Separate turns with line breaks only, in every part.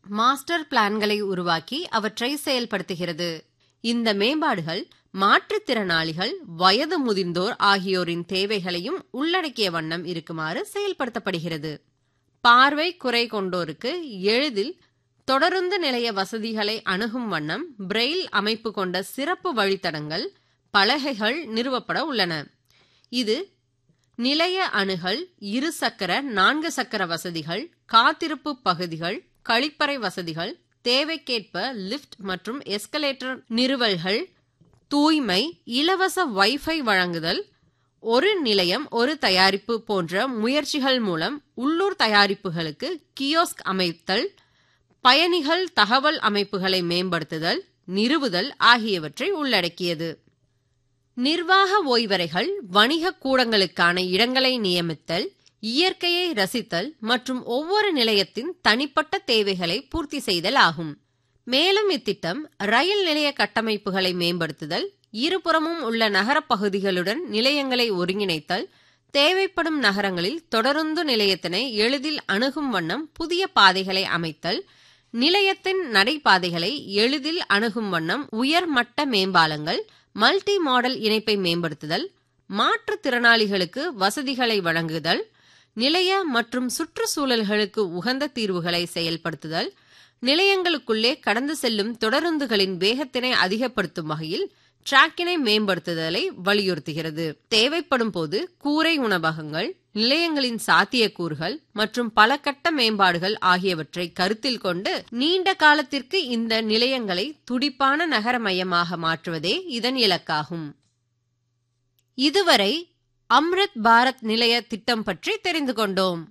master பிளான்களை உருவாக்கி அவற்றை செயல்படுத்துகிறது இந்த மேம்பாடுகள் மாற்றுத்திறனாளிகள் வயது முதிர்ந்தோர் ஆகியோரின் தேவைகளையும் உள்ளடக்கிய வண்ணம் இருக்குமாறு செயல்படுத்தப்படுகிறது பார்வை குறை கொண்டோருக்கு எளிதில் தொடருந்து நிலைய வசதிகளை அணுகும் வண்ணம் பிரெயில் அமைப்பு கொண்ட சிறப்பு வழித்தடங்கள் பலகைகள் நிறுவப்பட உள்ளன இது நிலைய அணுகல் இரு சக்கர நான்கு சக்கர வசதிகள் காத்திருப்பு பகுதிகள் கழிப்பறை வசதிகள் தேவைக்கேற்ப லிஃப்ட் மற்றும் எஸ்கலேட்டர் நிறுவல்கள் தூய்மை இலவச வைஃபை வழங்குதல் ஒரு நிலையம் ஒரு தயாரிப்பு போன்ற முயற்சிகள் மூலம் உள்ளூர் தயாரிப்புகளுக்கு கியோஸ்க் அமைத்தல் பயணிகள் தகவல் அமைப்புகளை மேம்படுத்துதல் நிறுவுதல் ஆகியவற்றை உள்ளடக்கியது நிர்வாக ஓய்வறைகள் வணிக கூடங்களுக்கான இடங்களை நியமித்தல் இயற்கையை ரசித்தல் மற்றும் ஒவ்வொரு நிலையத்தின் தனிப்பட்ட தேவைகளை பூர்த்தி செய்தல் ஆகும் மேலும் இத்திட்டம் ரயில் நிலைய கட்டமைப்புகளை மேம்படுத்துதல் இருபுறமும் உள்ள நகரப் பகுதிகளுடன் நிலையங்களை ஒருங்கிணைத்தல் தேவைப்படும் நகரங்களில் தொடருந்து நிலையத்தினை எளிதில் அணுகும் வண்ணம் புதிய பாதைகளை அமைத்தல் நிலையத்தின் நடைபாதைகளை எளிதில் அணுகும் வண்ணம் உயர்மட்ட மேம்பாலங்கள் மல்டி மாடல் இணைப்பை மேம்படுத்துதல் மாற்றுத்திறனாளிகளுக்கு வசதிகளை வழங்குதல் நிலைய மற்றும் சுற்றுச்சூழல்களுக்கு உகந்த தீர்வுகளை செயல்படுத்துதல் நிலையங்களுக்குள்ளே கடந்து செல்லும் தொடருந்துகளின் வேகத்தினை அதிகப்படுத்தும் வகையில் டிராக்கினை மேம்படுத்துதலை வலியுறுத்துகிறது தேவைப்படும் போது கூரை உணவகங்கள் நிலையங்களின் சாத்தியக்கூறுகள் மற்றும் பல கட்ட மேம்பாடுகள் ஆகியவற்றை கருத்தில் கொண்டு நீண்ட காலத்திற்கு இந்த நிலையங்களை துடிப்பான நகர மையமாக மாற்றுவதே இதன் இலக்காகும் இதுவரை அம்ரித் பாரத் நிலைய திட்டம் பற்றி தெரிந்து கொண்டோம்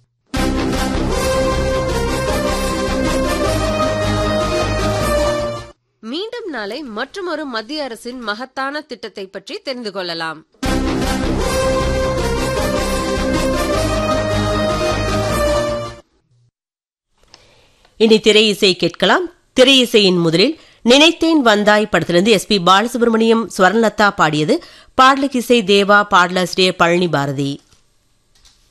மீண்டும் நாளை மற்றொரு மத்திய அரசின் மகத்தான திட்டத்தை பற்றி தெரிந்து கொள்ளலாம்
இனி திரை இசை கேட்கலாம் திரை இசையின் முதலில் நினைத்தேன் வந்தாய் படத்திலிருந்து எஸ் பி பாலசுப்ரமணியம் ஸ்வர்ணலதா பாடியது பாடலுக்கு இசை தேவா பாடலாசிரியர் பழனி பாரதி